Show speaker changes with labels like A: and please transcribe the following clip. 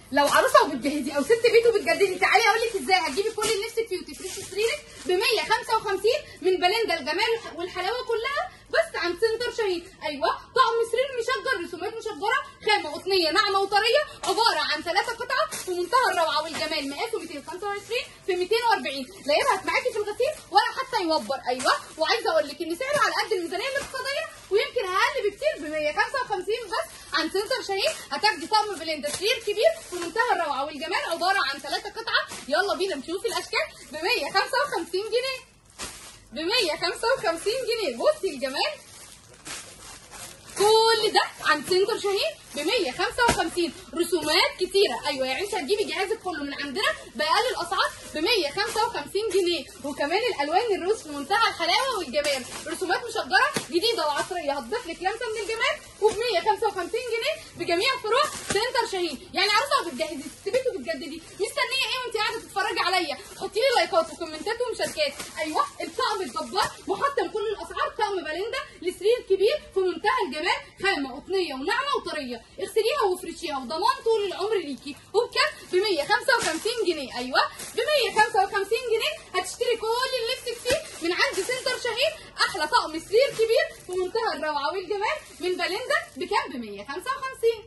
A: لو عروسه وبتجهزي او ست بيت وبتجددي تعالي اقول لك ازاي هتجيبي كل اللي نفسك فيه وتفرشي سريرك ب 155 من بلندا الجمال والحلاوه كلها بس عند سنتر شهيد ايوه طقم سرير مشجر رسومات مشجره خامه قطنيه ناعمه وطريه عباره عن ثلاثه قطعه في منتهى الروعه والجمال مقاسه 225 في 240 لا يبهت معاكي في الغسيل ولا حتى يوبر ايوه وعايزه اقول لك ان سعره على قد الميزانيه الاقتصاديه ويمكن اقل بكتير ب 155 بس عن سنتر شهيد هتاخدي طقم بلندا سرير كبير في منتهى الروعه والجمال عباره عن ثلاثه قطعه يلا بينا نشوف الاشكال ب 155 جنيه ب 155 جنيه بصي الجمال كل ده عند سنتر شاهين ب 155 رسومات كتيره ايوه يعني انت هتجيبي جهازك كله من عندنا باقل الاسعار ب 155 جنيه وكمان الالوان الروز في منتهى الحلاوه والجمال رسومات مشجره جديده وعصريه هتضيف لك لمسه من الجمال وب 155 جنيه بجميع فروع سنتر شاهين يعني عروسه وبتجهزي تسيبيك وبتجددي مستنيه ايه وانت قاعده تتفرجي عليا حطي لي لايكات وكومنتات ومشاركات ايوه الطقم الجبار محطم كل الاسعار طقم بلندا لسرير كبير في منتهى الجمال خامه قطنيه وناعمه وطريه اغسليها وافرشيها وضمان طول العمر ليكي وبكام ب 155 جنيه ايوه ب 155 جنيه هتشتري كل اللي نفسك فيه من عند سنتر شهير احلى طقم سرير كبير في منتهى الروعه والجمال من بلندا بكام ب 155